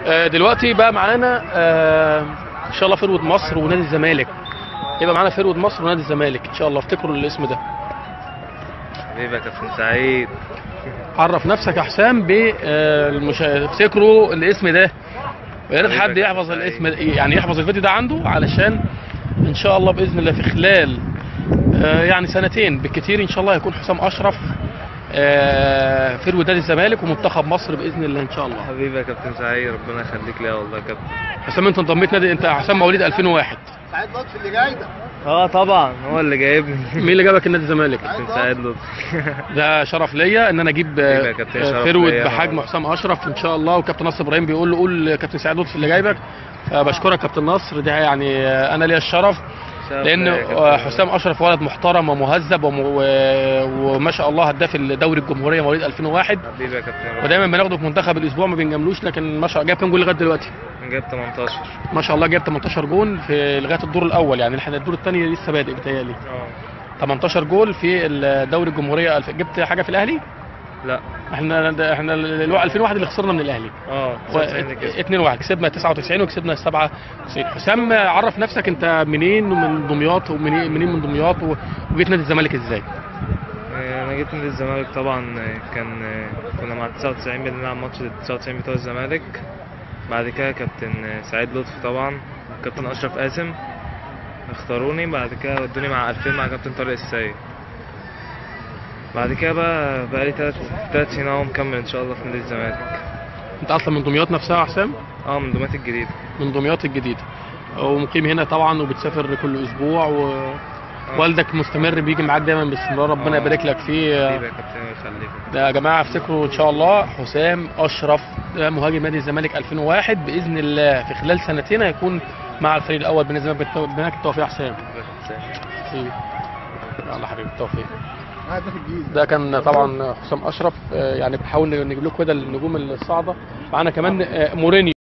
آه، دلوقتي بقى معانا آه، ان شاء الله فرود مصر ونادي الزمالك يبقى معانا فرود مصر ونادي الزمالك ان شاء الله افتكروا الاسم ده حبيبي يا كابتن سعيد عرف نفسك يا حسام ب آه، المشا... افتكروا الاسم ده ويا ريت حبيبي حد يا يحفظ كابتن الاسم يعني يحفظ الفيديو ده عنده علشان ان شاء الله باذن الله في خلال آه، يعني سنتين بالكتير ان شاء الله يكون حسام اشرف آه، فرود نادي الزمالك ومنتخب مصر باذن الله ان شاء الله حبيبي يا كابتن سعيد ربنا يخليك ليا والله يا كابتن حسام انت انضميت نادي انت حسام مواليد 2001 سعيد لطفي اللي جاي ده اه طبعا هو اللي جايبني مين اللي جابك النادي الزمالك كابتن سعيد لطفي ده شرف ليا ان انا اجيب حبيبي يا كابتن، آه، شرف فرود ليا بحجم والله. حسام اشرف ان شاء الله وكابتن نصر ابراهيم بيقول له قول كابتن سعيد لطفي اللي جايبك آه، بشكرك كابتن نصر دي يعني آه، انا ليا الشرف شرف لان ليا يا كابتن. آه، حسام اشرف ولد محترم ومهذب وم- و- وما شاء الله هداف الدوري الجمهوريه مواليد 2001 حبيبي يا كابتن ربنا ودايما بناخده في منتخب الاسبوع ما بنجاملوش لكن ما شاء الله جايب كام جول لغايه دلوقتي جايب 18 ما شاء الله جايب 18 جول في لغايه الدور الاول يعني احنا الدور الثاني لسه بادئ بتهيألي اه 18 جول في الدوري الجمهوريه الف- جبت حاجه في الاهلي لا احنا ده- احنا ال- 2001 اللي خسرنا من الاهلي اه 99 كده 2 1 كسبنا 99 وكسبنا 97 حسام عرف نفسك انت منين ومن دمياط ومنين منين من دمياط و- وجيت نادي الزمالك ازاي آه، انا جيت نادي الزمالك طبعا آه، كان آه، كنا مع 99 بنلعب ماتش ضد 99 بتوع الزمالك بعد كده كابتن آه، سعيد لطفي طبعا كابتن اشرف قاسم اختاروني بعد كده ودوني مع 2000 مع كابتن طارق السيد بعد كده بقى بقى لي تلات تلات سنين اهو مكمل ان شاء الله في نادي الزمالك انت اصلا من دمياط نفسها يا حسام اه من دمياط الجديدة من دمياط الجديده ومقيم هنا طبعا وبتسافر كل اسبوع ووالدك مستمر بيجي معاك دايما باستمرار ربنا آه. يبارك لك فيه حبيبي يا كابتن يخليك ده يا جماعه افتكروا ان شاء الله حسام اشرف ده مهاجم نادي الزمالك 2001 باذن الله في خلال سنتين هيكون مع الفريق الاول بالنسبه لك التوفيق يا حسام حبيبي. يلا حبيبي التوفيق هداف الجيزه ده كان طبعا حسام اشرف آه، يعني بنحاول نجيب لكم كده النجوم الصاعده معانا كمان آه، مورينيو